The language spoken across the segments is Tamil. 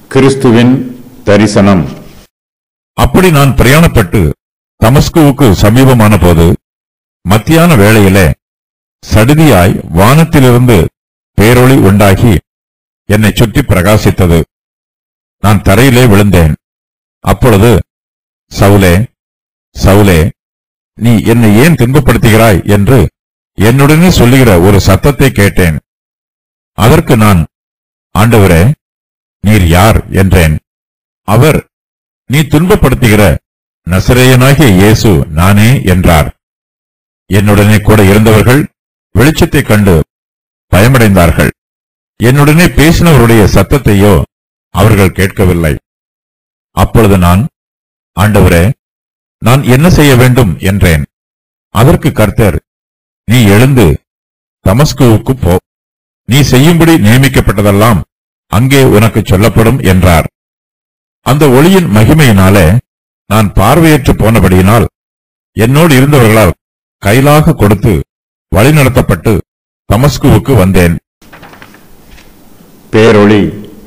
கிறிஸ்துவின் தரிசனம் அப்படி நான் பிரயாணப்பட்டு தமஸ்குவுக்கு சமீபமான போது மத்தியான வேளையிலே சடுதியாய் வானத்திலிருந்து பேரொளி உண்டாகி என்னை சுற்றி பிரகாசித்தது நான் தரையிலே விழுந்தேன் அப்பொழுது சவுலே சவுலே நீ என்னை ஏன் துன்பப்படுத்துகிறாய் என்று என்னுடனே சொல்லுகிற ஒரு சத்தத்தை கேட்டேன் அதற்கு நான் ஆண்டவரே நீர் யார் என்றேன் அவர் நீ துன்பப்படுத்துகிற நசரேயனாகிய இயேசு நானே என்றார் என்னுடனே கூட இருந்தவர்கள் வெளிச்சத்தைக் கண்டு பயமடைந்தார்கள் என்னுடனே பேசினவருடைய சத்தத்தையோ அவர்கள் கேட்கவில்லை அப்பொழுது நான் ஆண்டவரே நான் என்ன செய்ய வேண்டும் என்றேன் அதற்கு கர்த்தர் நீ எழுந்து தமஸ்குவுக்கு போ நீ செய்யும்படி நியமிக்கப்பட்டதெல்லாம் அங்கே உனக்கு சொல்லப்படும் என்றார் அந்த ஒளியின் மகிமையினாலே நான் பார்வையற்று போனபடியினால் என்னோடு இருந்தவர்களால் கைலாக கொடுத்து வழிநடத்தப்பட்டு தமஸ்குவுக்கு வந்தேன் பேரொளி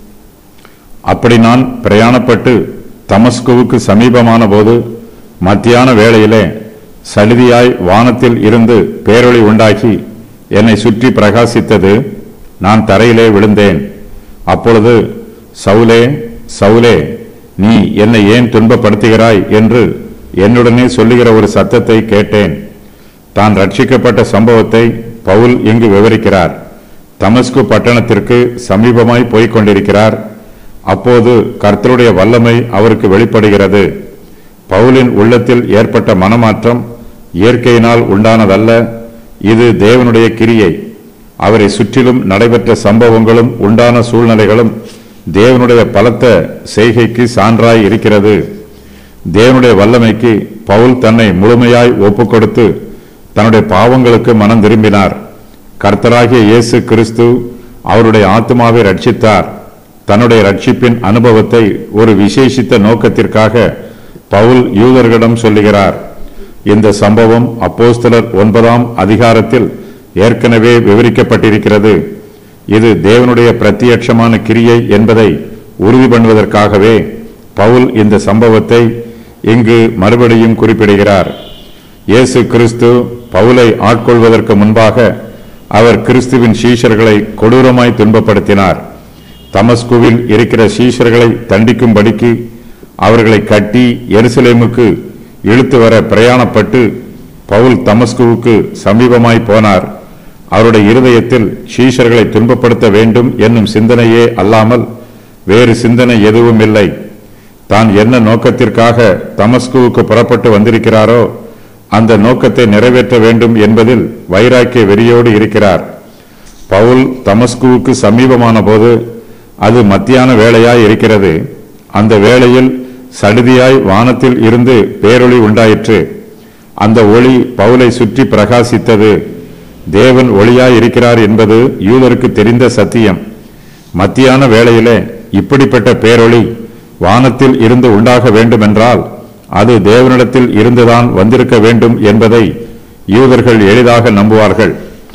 அப்படி நான் பிரயாணப்பட்டு தமஸ்குவுக்கு சமீபமான போது மத்தியான வேளையிலே சலுதியாய் வானத்தில் இருந்து பேரொளி உண்டாக்கி என்னை சுற்றி பிரகாசித்தது நான் தரையிலே விழுந்தேன் அப்பொழுது சவுலே சவுலே நீ என்னை ஏன் துன்பப்படுத்துகிறாய் என்று என்னுடனே சொல்லுகிற ஒரு சத்தத்தை கேட்டேன் தான் ரட்சிக்கப்பட்ட சம்பவத்தை பவுல் இங்கு விவரிக்கிறார் தமஸ்கு பட்டணத்திற்கு சமீபமாய் போய்க் கொண்டிருக்கிறார் அப்போது கர்த்தருடைய வல்லமை அவருக்கு வெளிப்படுகிறது பவுலின் உள்ளத்தில் ஏற்பட்ட மனமாற்றம் இயற்கையினால் உண்டானதல்ல இது தேவனுடைய கிரியை அவரை சுற்றிலும் நடைபெற்ற சம்பவங்களும் உண்டான சூழ்நிலைகளும் தேவனுடைய பலத்த செய்கைக்கு சான்றாய் இருக்கிறது தேவனுடைய வல்லமைக்கு பவுல் தன்னை முழுமையாய் ஒப்புக்கொடுத்து தன்னுடைய பாவங்களுக்கு மனம் திரும்பினார் கர்த்தராகிய இயேசு கிறிஸ்து அவருடைய ஆத்மாவை ரட்சித்தார் தன்னுடைய ரட்சிப்பின் அனுபவத்தை ஒரு விசேஷித்த நோக்கத்திற்காக பவுல் யூதர்களிடம் சொல்லுகிறார் இந்த சம்பவம் அப்போஸ்தலர் ஒன்பதாம் அதிகாரத்தில் ஏற்கனவே விவரிக்கப்பட்டிருக்கிறது இது தேவனுடைய பிரத்யட்சமான கிரியை என்பதை உறுதி பண்ணுவதற்காகவே பவுல் இந்த சம்பவத்தை இங்கு மறுபடியும் குறிப்பிடுகிறார் இயேசு கிறிஸ்து பவுலை ஆட்கொள்வதற்கு முன்பாக அவர் கிறிஸ்துவின் சீஷர்களை கொடூரமாய் துன்பப்படுத்தினார் தமஸ்குவில் இருக்கிற சீஷர்களை தண்டிக்கும்படிக்கு அவர்களை கட்டி எருசலேமுக்கு இழுத்து வர பிரயாணப்பட்டு பவுல் தமஸ்குவுக்கு சமீபமாய் போனார் அவருடைய இருதயத்தில் சீஷர்களை துன்பப்படுத்த வேண்டும் என்னும் சிந்தனையே அல்லாமல் வேறு சிந்தனை எதுவும் இல்லை தான் என்ன நோக்கத்திற்காக தமஸ்குவுக்கு புறப்பட்டு வந்திருக்கிறாரோ அந்த நோக்கத்தை நிறைவேற்ற வேண்டும் என்பதில் வைராக்கிய வெறியோடு இருக்கிறார் பவுல் தமஸ்குவுக்கு சமீபமான போது அது மத்தியான வேளையாய் இருக்கிறது அந்த வேளையில் சடுதியாய் வானத்தில் இருந்து பேரொளி உண்டாயிற்று அந்த ஒளி பவுலை சுற்றி பிரகாசித்தது தேவன் ஒளியாய் இருக்கிறார் என்பது யூதருக்கு தெரிந்த சத்தியம் மத்தியான வேளையிலே இப்படிப்பட்ட பேரொளி வானத்தில் இருந்து உண்டாக வேண்டுமென்றால் அது தேவனிடத்தில் இருந்துதான் வந்திருக்க வேண்டும் என்பதை யூதர்கள் எளிதாக நம்புவார்கள்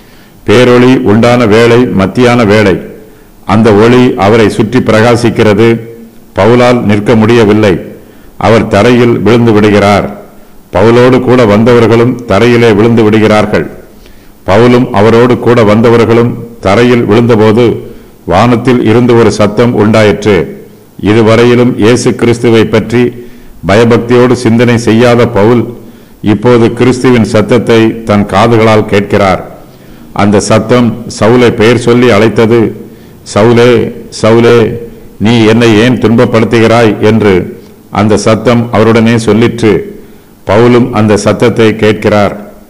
பேரொளி உண்டான வேளை மத்தியான வேளை அந்த ஒளி அவரை சுற்றி பிரகாசிக்கிறது பவுலால் நிற்க முடியவில்லை அவர் தரையில் விழுந்து விடுகிறார் பவுலோடு கூட வந்தவர்களும் தரையிலே விழுந்து விடுகிறார்கள் பவுலும் அவரோடு கூட வந்தவர்களும் தரையில் விழுந்தபோது வானத்தில் இருந்து ஒரு சத்தம் உண்டாயிற்று இதுவரையிலும் இயேசு கிறிஸ்துவை பற்றி பயபக்தியோடு சிந்தனை செய்யாத பவுல் இப்போது கிறிஸ்துவின் சத்தத்தை தன் காதுகளால் கேட்கிறார் அந்த சத்தம் சவுலை பெயர் சொல்லி அழைத்தது சவுலே சவுலே நீ என்னை ஏன் துன்பப்படுத்துகிறாய் என்று அந்த சத்தம் அவருடனே சொல்லிற்று பவுலும் அந்த சத்தத்தை கேட்கிறார்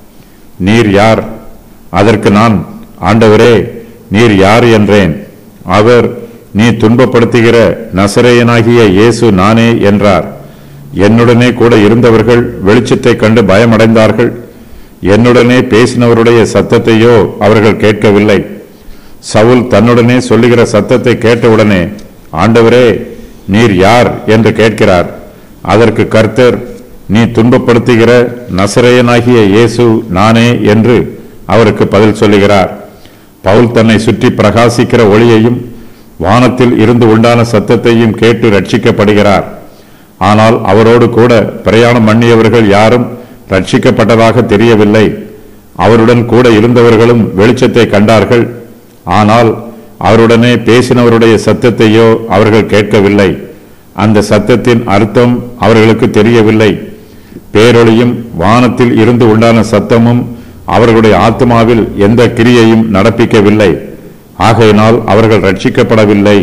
நீர் யார் அதற்கு நான் ஆண்டவரே நீர் யார் என்றேன் அவர் நீ துன்பப்படுத்துகிற நசரேயனாகிய இயேசு நானே என்றார் என்னுடனே கூட இருந்தவர்கள் வெளிச்சத்தைக் கண்டு பயமடைந்தார்கள் என்னுடனே பேசினவருடைய சத்தத்தையோ அவர்கள் கேட்கவில்லை சவுல் தன்னுடனே சொல்லுகிற சத்தத்தை கேட்டவுடனே ஆண்டவரே நீர் யார் என்று கேட்கிறார் அதற்கு கர்த்தர் நீ துன்பப்படுத்துகிற நசரேயனாகிய இயேசு நானே என்று அவருக்கு பதில் சொல்லுகிறார் பவுல் தன்னை சுற்றி பிரகாசிக்கிற ஒளியையும் வானத்தில் இருந்து உண்டான சத்தத்தையும் கேட்டு ரட்சிக்கப்படுகிறார் ஆனால் அவரோடு கூட பிரயாணம் பண்ணியவர்கள் யாரும் ரட்சிக்கப்பட்டதாக தெரியவில்லை அவருடன் கூட இருந்தவர்களும் வெளிச்சத்தை கண்டார்கள் ஆனால் அவருடனே பேசினவருடைய சத்தத்தையோ அவர்கள் கேட்கவில்லை அந்த சத்தத்தின் அர்த்தம் அவர்களுக்கு தெரியவில்லை பேரொளியும் வானத்தில் இருந்து உண்டான சத்தமும் அவர்களுடைய ஆத்மாவில் எந்த கிரியையும் நடப்பிக்கவில்லை ஆகையினால் அவர்கள் ரட்சிக்கப்படவில்லை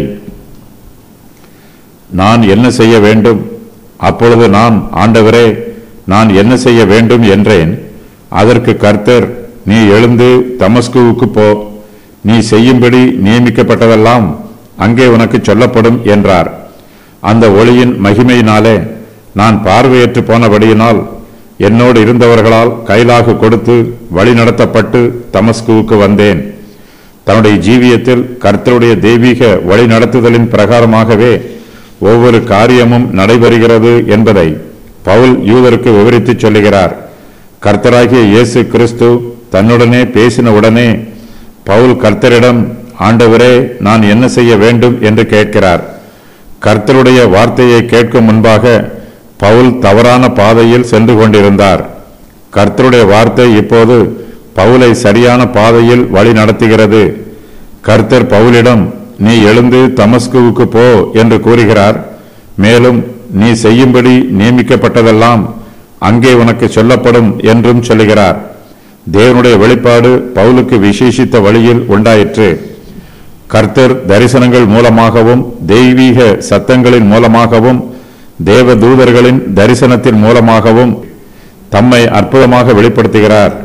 நான் என்ன செய்ய வேண்டும் அப்பொழுது நான் ஆண்டவரே நான் என்ன செய்ய வேண்டும் என்றேன் அதற்கு கர்த்தர் நீ எழுந்து தமஸ்குவுக்கு போ நீ செய்யும்படி நியமிக்கப்பட்டதெல்லாம் அங்கே உனக்கு சொல்லப்படும் என்றார் அந்த ஒளியின் மகிமையினாலே நான் பார்வையற்று போனபடியினால் என்னோடு இருந்தவர்களால் கைலாகு கொடுத்து வழிநடத்தப்பட்டு தமஸ்குவுக்கு வந்தேன் தன்னுடைய ஜீவியத்தில் கர்த்தருடைய தெய்வீக வழிநடத்துதலின் பிரகாரமாகவே ஒவ்வொரு காரியமும் நடைபெறுகிறது என்பதை பவுல் யூதருக்கு விவரித்துச் சொல்லுகிறார் கர்த்தராகிய இயேசு கிறிஸ்து தன்னுடனே பேசின உடனே பவுல் கர்த்தரிடம் ஆண்டவரே நான் என்ன செய்ய வேண்டும் என்று கேட்கிறார் கர்த்தருடைய வார்த்தையை கேட்கும் முன்பாக பவுல் தவறான பாதையில் சென்று கொண்டிருந்தார் கர்த்தருடைய வார்த்தை இப்போது பவுலை சரியான பாதையில் வழி நடத்துகிறது கர்த்தர் பவுலிடம் நீ எழுந்து தமஸ்குவுக்கு போ என்று கூறுகிறார் மேலும் நீ செய்யும்படி நியமிக்கப்பட்டதெல்லாம் அங்கே உனக்கு சொல்லப்படும் என்றும் சொல்லுகிறார் தேவனுடைய வெளிப்பாடு பவுலுக்கு விசேஷித்த வழியில் உண்டாயிற்று கர்த்தர் தரிசனங்கள் மூலமாகவும் தெய்வீக சத்தங்களின் மூலமாகவும் தேவ தூதர்களின் தரிசனத்தின் மூலமாகவும் தம்மை அற்புதமாக வெளிப்படுத்துகிறார்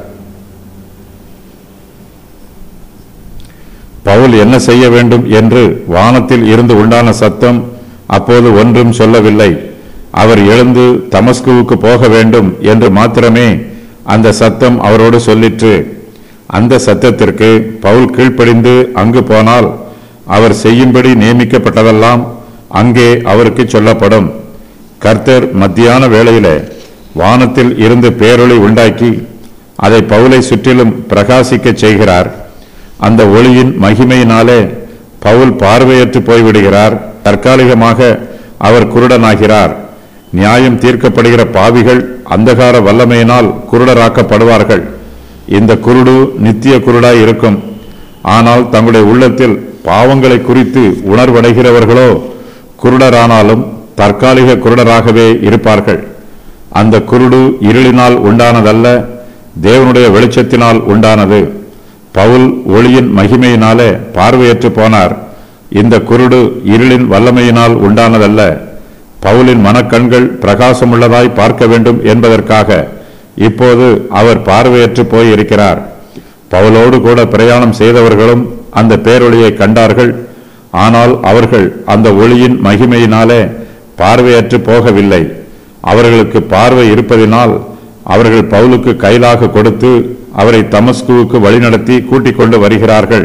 பவுல் என்ன செய்ய வேண்டும் என்று வானத்தில் இருந்து உண்டான சத்தம் அப்போது ஒன்றும் சொல்லவில்லை அவர் எழுந்து தமஸ்குவுக்கு போக வேண்டும் என்று மாத்திரமே அந்த சத்தம் அவரோடு சொல்லிற்று அந்த சத்தத்திற்கு பவுல் கீழ்ப்படிந்து அங்கு போனால் அவர் செய்யும்படி நியமிக்கப்பட்டதெல்லாம் அங்கே அவருக்கு சொல்லப்படும் கர்த்தர் மத்தியான வேளையிலே வானத்தில் இருந்து பேரொளி உண்டாக்கி அதை பவுலை சுற்றிலும் பிரகாசிக்கச் செய்கிறார் அந்த ஒளியின் மகிமையினாலே பவுல் பார்வையற்று போய்விடுகிறார் தற்காலிகமாக அவர் குருடனாகிறார் நியாயம் தீர்க்கப்படுகிற பாவிகள் அந்தகார வல்லமையினால் குருடராக்கப்படுவார்கள் இந்த குருடு நித்திய குருடாய் இருக்கும் ஆனால் தங்களுடைய உள்ளத்தில் பாவங்களை குறித்து உணர்வடைகிறவர்களோ குருடரானாலும் தற்காலிக குருடராகவே இருப்பார்கள் அந்த குருடு இருளினால் உண்டானதல்ல தேவனுடைய வெளிச்சத்தினால் உண்டானது பவுல் ஒளியின் மகிமையினாலே பார்வையற்று போனார் இந்த குருடு இருளின் வல்லமையினால் உண்டானதல்ல பவுலின் மனக்கண்கள் பிரகாசமுள்ளதாய் பார்க்க வேண்டும் என்பதற்காக இப்போது அவர் பார்வையற்று போய் இருக்கிறார் பவுலோடு கூட பிரயாணம் செய்தவர்களும் அந்த பேரொளியை கண்டார்கள் ஆனால் அவர்கள் அந்த ஒளியின் மகிமையினாலே பார்வையற்று போகவில்லை அவர்களுக்கு பார்வை இருப்பதினால் அவர்கள் பவுலுக்கு கைலாக கொடுத்து அவரை தமஸ்குவுக்கு வழிநடத்தி கூட்டிக் கொண்டு வருகிறார்கள்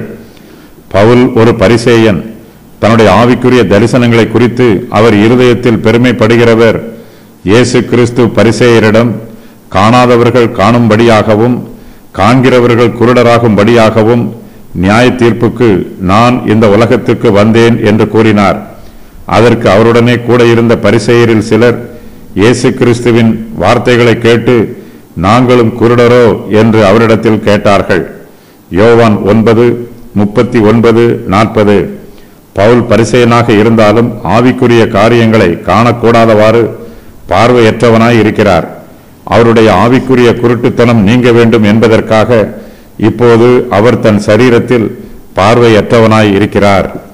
பவுல் ஒரு பரிசேயன் தன்னுடைய ஆவிக்குரிய தரிசனங்களை குறித்து அவர் இருதயத்தில் பெருமைப்படுகிறவர் இயேசு கிறிஸ்து பரிசேயரிடம் காணாதவர்கள் காணும்படியாகவும் காண்கிறவர்கள் குருடராகும்படியாகவும் நியாய தீர்ப்புக்கு நான் இந்த உலகத்துக்கு வந்தேன் என்று கூறினார் அதற்கு அவருடனே கூட இருந்த பரிசேயரில் சிலர் இயேசு கிறிஸ்துவின் வார்த்தைகளை கேட்டு நாங்களும் குருடரோ என்று அவரிடத்தில் கேட்டார்கள் யோவான் ஒன்பது முப்பத்தி ஒன்பது நாற்பது பவுல் பரிசெயனாக இருந்தாலும் ஆவிக்குரிய காரியங்களை காணக்கூடாதவாறு பார்வையற்றவனாய் இருக்கிறார் அவருடைய ஆவிக்குரிய குருட்டுத்தனம் நீங்க வேண்டும் என்பதற்காக இப்போது அவர் தன் சரீரத்தில் பார்வையற்றவனாய் இருக்கிறார்